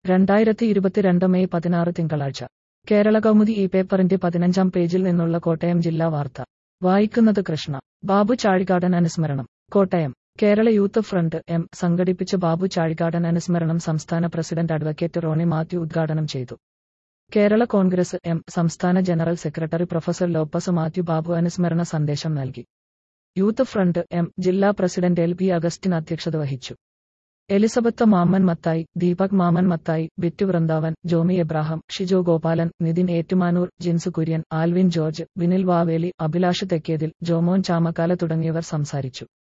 രണ്ടായിരത്തി ഇരുപത്തിരണ്ട് മെയ് പതിനാറ് തിങ്കളാഴ്ച കേരള കൗമുദി ഈ പേപ്പറിന്റെ പതിനഞ്ചാം പേജിൽ നിന്നുള്ള കോട്ടയം ജില്ലാ വാർത്ത വായിക്കുന്നത് കൃഷ്ണ ബാബു ചാഴികാടൻ അനുസ്മരണം Kottayam Kerala youth front M സംഘടിപ്പിച്ച ബാബു ചാഴികാടൻ അനുസ്മരണം സംസ്ഥാന പ്രസിഡന്റ് അഡ്വക്കേറ്റ് റോണി മാത്യു ഉദ്ഘാടനം ചെയ്തു കേരള കോൺഗ്രസ് എം സംസ്ഥാന general secretary professor Lopez Mathew Babu അനുസ്മരണ സന്ദേശം നൽകി യൂത്ത് ഫ്രണ്ട് എം ജില്ലാ പ്രസിഡന്റ് എൽ ബി അഗസ്റ്റിൻ അധ്യക്ഷത വഹിച്ചു Elizabeth Maman Mathai Deepak Maman Mathai Bittu Vrindavan Jomi Abraham Shijo Gopalan Nithin Ettumanoor Jinsu Kurian Alvin George Vinil Vaveli Abhilash Thekkethil Jomon Chamakkala തുടങ്ങിയവർ സംസാരിച്ചു